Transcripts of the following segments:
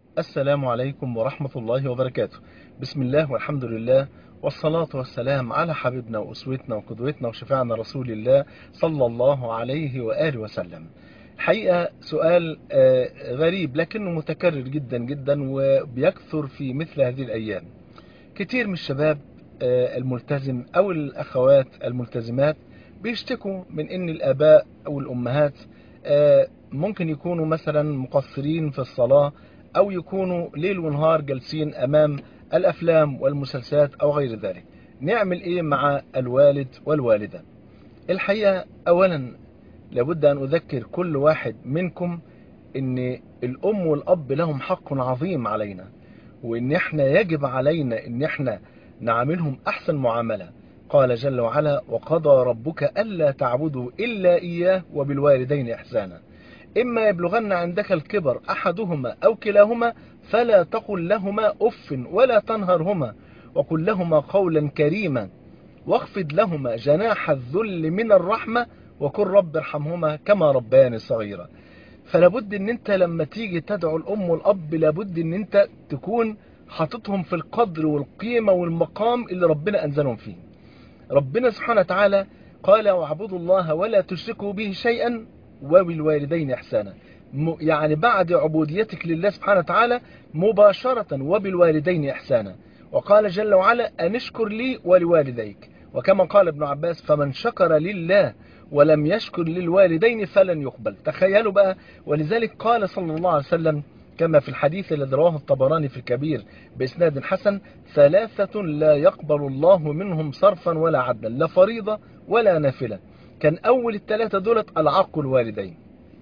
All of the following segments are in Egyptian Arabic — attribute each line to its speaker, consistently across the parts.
Speaker 1: السلام عليكم ورحمة الله وبركاته بسم الله والحمد لله والصلاة والسلام على حبيبنا وأسوتنا وقدوتنا وشفاعنا رسول الله صلى الله عليه وآله وسلم حقيقة سؤال غريب لكنه متكرر جدا جدا وبيكثر في مثل هذه الأيام كتير من الشباب الملتزم أو الأخوات الملتزمات بيشتكوا من أن الآباء أو الأمهات ممكن يكونوا مثلا مقصرين في الصلاة أو يكونوا ليل ونهار جالسين أمام الأفلام والمسلسلات أو غير ذلك نعمل إيه مع الوالد والوالدة الحقيقة أولا لابد أن أذكر كل واحد منكم أن الأم والأب لهم حق عظيم علينا وأن احنا يجب علينا أن احنا نعاملهم أحسن معاملة قال جل وعلا وقضى ربك ألا تعبدوا إلا إياه وبالوالدين إحسانا إما يبلغن عندك الكبر أحدهما أو كلاهما فلا تقل لهما أف ولا تنهرهما وقل لهما قولا كريما واخفض لهما جناح الذل من الرحمة وقل رب ارحمهما كما ربياني صغيرا فلابد ان انت لما تيجي تدعو الام والاب لابد ان انت تكون حاططهم في القدر والقيمة والمقام اللي ربنا انزلهم فيه ربنا سبحانه وتعالى قال واعبدوا الله ولا تشركوا به شيئا وبالوالدين إحسانا يعني بعد عبوديتك لله سبحانه وتعالى مباشرة وبالوالدين إحسانا وقال جل وعلا أن اشكر لي ولوالديك وكما قال ابن عباس فمن شكر لله ولم يشكر للوالدين فلن يقبل تخيلوا بقى ولذلك قال صلى الله عليه وسلم كما في الحديث الذي رواه الطبراني في الكبير بإسناد حسن ثلاثة لا يقبل الله منهم صرفا ولا عدلا لا فريضة ولا نافلة كان أول الثلاثة دولت العق الوالدين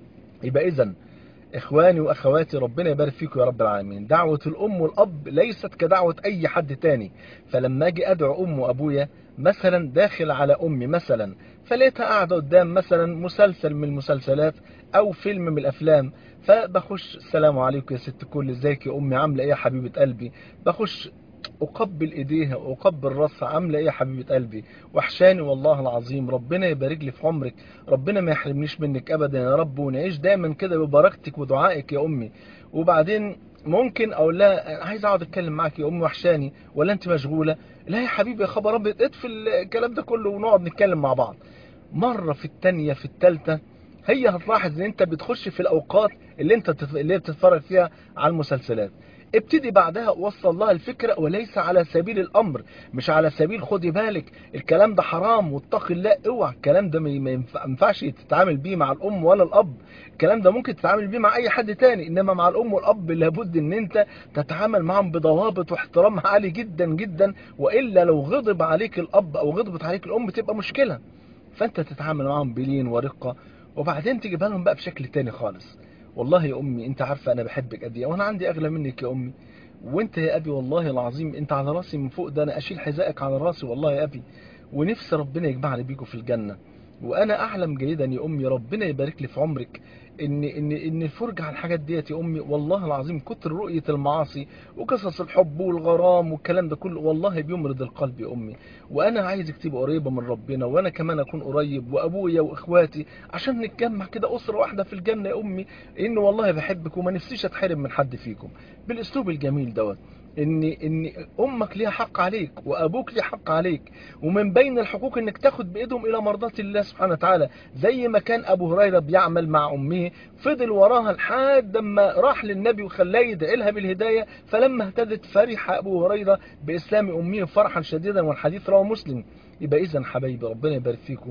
Speaker 1: يبقى إذن إخواني وأخواتي ربنا يبارك فيكم يا رب العالمين دعوة الأم والأب ليست كدعوة أي حد تاني فلما أجي أدعو أم وأبويا مثلا داخل على أمي مثلا فلقيتها قاعدة قدام مثلا مسلسل من المسلسلات أو فيلم من الأفلام فبخش السلام عليكم يا ست كل ازيك يا أمي عاملة إيه يا حبيبة قلبي بخش أقبل إيديها وأقبل راسها عاملة إيه يا حبيبة قلبي وحشاني والله العظيم ربنا يبارك لي في عمرك ربنا ما يحرمنيش منك أبدا يا رب ونعيش دايما كده ببركتك ودعائك يا أمي وبعدين ممكن أقول لها عايز أقعد أتكلم معاك يا أمي وحشاني ولا أنت مشغولة لا يا حبيبي يا خبر أبيض اطفي الكلام ده كله ونقعد نتكلم مع بعض مرة في التانية في التالتة هي هتلاحظ ان انت بتخش في الاوقات اللي انت تف... اللي بتتفرج فيها على المسلسلات ابتدي بعدها وصل لها الفكرة وليس على سبيل الامر مش على سبيل خدي بالك الكلام ده حرام واتقي الله اوعى الكلام ده ما ينفعش تتعامل بيه مع الام ولا الاب الكلام ده ممكن تتعامل بيه مع اي حد تاني انما مع الام والاب لابد ان انت تتعامل معهم بضوابط واحترام عالي جدا جدا والا لو غضب عليك الاب او غضبت عليك الام تبقى مشكلة فانت تتعامل معهم بلين ورقة وبعدين تجيبها لهم بقى بشكل تاني خالص والله يا امي انت عارفه انا بحبك قد ايه وانا عندي اغلى منك يا امي وانت يا ابي والله العظيم انت على راسي من فوق ده انا اشيل حذائك على راسي والله يا ابي ونفسي ربنا يجمعني بيكم في الجنه وانا اعلم جيدا يا امي ربنا يبارك لي في عمرك ان ان ان الفرجه على الحاجات ديت يا امي والله العظيم كتر رؤيه المعاصي وقصص الحب والغرام والكلام ده كله والله بيمرض القلب يا امي وانا عايزك تبقى قريبه من ربنا وانا كمان اكون قريب وابويا واخواتي عشان نتجمع كده اسره واحده في الجنه يا امي ان والله بحبك وما نفسيش اتحرم من حد فيكم بالاسلوب الجميل دوت ان ان امك ليها حق عليك وابوك ليه حق عليك ومن بين الحقوق انك تاخد بايدهم الى مرضات الله سبحانه وتعالى زي ما كان ابو هريره بيعمل مع امه فضل وراها لحد ما راح للنبي وخلاه يدعي لها بالهدايه فلما اهتدت فرح ابو هريره باسلام امه فرحا شديدا والحديث رواه مسلم يبقى اذا حبايبي ربنا يبارك فيكم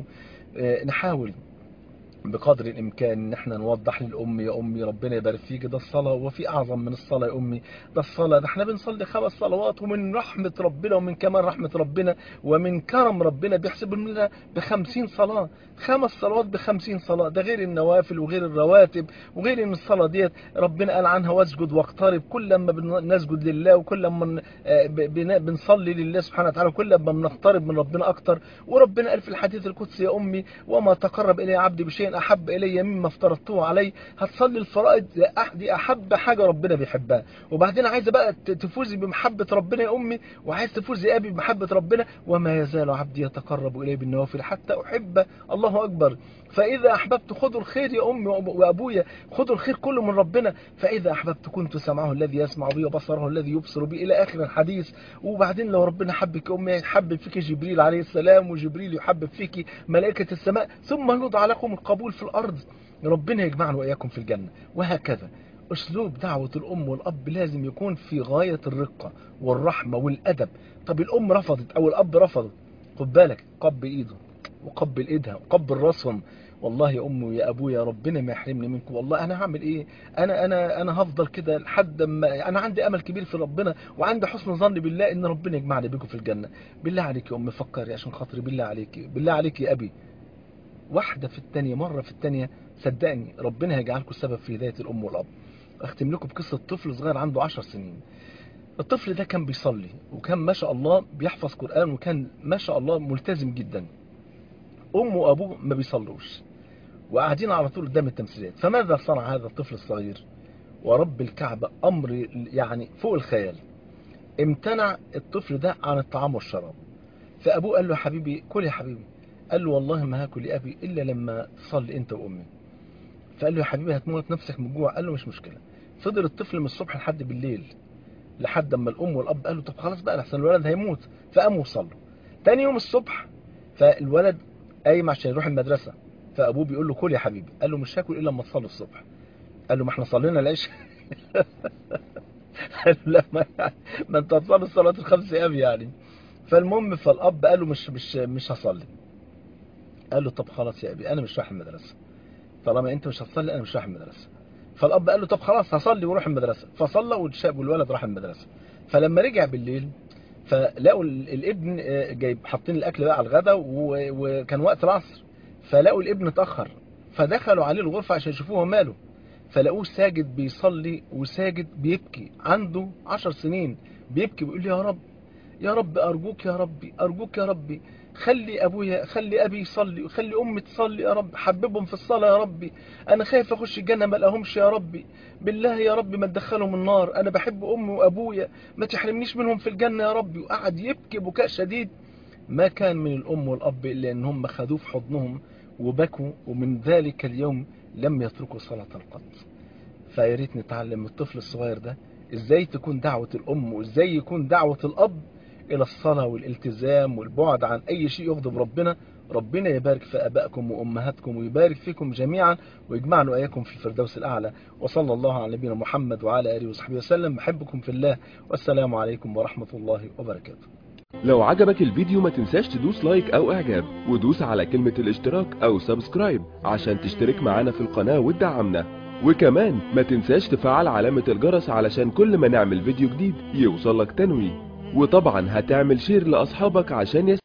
Speaker 1: نحاول بقدر الامكان ان احنا نوضح للام يا امي ربنا يبارك فيك ده الصلاه وفي اعظم من الصلاه يا امي ده الصلاه ده احنا بنصلي خمس صلوات ومن رحمه ربنا ومن كمان رحمه ربنا ومن كرم ربنا بيحسب لنا ب 50 صلاه خمس صلوات ب 50 صلاه ده غير النوافل وغير الرواتب وغير ان الصلاه ديت ربنا قال عنها واسجد واقترب كل ما بنسجد لله وكل ما بنصلي لله سبحانه وتعالى كل ما بنقترب من ربنا اكتر وربنا قال في الحديث القدسي يا امي وما تقرب الي عبدي بشيء شيء أحب إلي مما افترضته عليه هتصلي الفرائض دي أحب حاجة ربنا بيحبها وبعدين عايزة بقى تفوزي بمحبة ربنا يا أمي وعايز تفوزي أبي بمحبة ربنا وما يزال عبدي يتقرب إلي بالنوافل حتى أحب الله أكبر فإذا أحببت خذوا الخير يا أمي وأبويا خذوا الخير كله من ربنا فإذا أحببت كنت سمعه الذي يسمع به وبصره الذي يبصر به إلى آخر الحديث وبعدين لو ربنا حبك يا أمي يحبب فيك جبريل عليه السلام وجبريل يحبب فيك ملائكة السماء ثم يوضع لكم القبول في الأرض ربنا يجمعنا وإياكم في الجنة وهكذا أسلوب دعوة الأم والأب لازم يكون في غاية الرقة والرحمة والأدب طب الأم رفضت أو الأب رفضت خد بالك قبل إيده وقبل إيدها وقبل راسهم والله يا أمي ويا أبويا ربنا ما يحرمني منكم والله أنا هعمل إيه أنا أنا أنا هفضل كده لحد ما أنا عندي أمل كبير في ربنا وعندي حسن ظن بالله إن ربنا يجمعني بكم في الجنة بالله عليك يا أمي فكري عشان خاطري بالله عليك بالله عليك يا أبي واحدة في الثانية مرة في الثانية صدقني ربنا هيجعلكم السبب في هداية الأم والأب أختم لكم بقصة طفل صغير عنده عشر سنين الطفل ده كان بيصلي وكان ما شاء الله بيحفظ قرآن وكان ما شاء الله ملتزم جدا أمه وأبوه ما بيصلوش وقاعدين على طول قدام التمثيلات فماذا صنع هذا الطفل الصغير ورب الكعبة أمر يعني فوق الخيال امتنع الطفل ده عن الطعام والشراب فأبوه قال له يا حبيبي كل يا حبيبي قال له والله ما هاكل يا أبي إلا لما تصلي أنت وأمي فقال له يا حبيبي هتموت نفسك من الجوع قال له مش مشكلة فضل الطفل من الصبح لحد بالليل لحد اما الأم والأب قالوا طب خلاص بقى لحسن الولد هيموت فقاموا وصلوا تاني يوم الصبح فالولد قايم عشان يروح المدرسة فأبوه بيقول له كل يا حبيبي قال له مش هاكل إلا لما تصلي الصبح قال له ما احنا صلينا العشاء قال له لا ما, ما انت هتصلي الصلاة الخمس يا أبي يعني فالمهم فالأب قال له مش مش مش هصلي قال له طب خلاص يا أبي أنا مش رايح المدرسة طالما أنت مش هتصلي أنا مش رايح المدرسة فالأب قال له طب خلاص هصلي وروح المدرسة فصلى والشاب والولد راح المدرسة فلما رجع بالليل فلقوا الابن جايب حاطين الأكل بقى على الغدا وكان وقت العصر فلقوا الابن اتأخر فدخلوا عليه الغرفة عشان يشوفوه ماله فلقوه ساجد بيصلي وساجد بيبكي عنده عشر سنين بيبكي بيقول يا رب يا رب أرجوك يا ربي أرجوك يا ربي خلي أبويا خلي أبي يصلي وخلي أمي تصلي يا رب حببهم في الصلاة يا ربي أنا خايف أخش الجنة ما لهمش يا ربي بالله يا ربي ما تدخلهم النار أنا بحب أمي وأبويا ما تحرمنيش منهم في الجنة يا ربي وقعد يبكي بكاء شديد ما كان من الأم والأب إلا أن هم خدوه في حضنهم وبكوا ومن ذلك اليوم لم يتركوا صلاة القط فيا ريت نتعلم من الطفل الصغير ده ازاي تكون دعوة الأم وازاي يكون دعوة الأب إلى الصلاة والالتزام والبعد عن أي شيء يغضب ربنا ربنا يبارك في أبائكم وأمهاتكم ويبارك فيكم جميعا ويجمعنا وإياكم في الفردوس الأعلى وصلى الله على نبينا محمد وعلى آله وصحبه وسلم بحبكم في الله والسلام عليكم ورحمة الله وبركاته
Speaker 2: لو عجبك الفيديو ما تنساش تدوس لايك او اعجاب ودوس على كلمة الاشتراك او سبسكرايب عشان تشترك معانا في القناة وتدعمنا وكمان ما تنساش تفعل علامة الجرس علشان كل ما نعمل فيديو جديد يوصلك تنويه وطبعا هتعمل شير لاصحابك عشان يس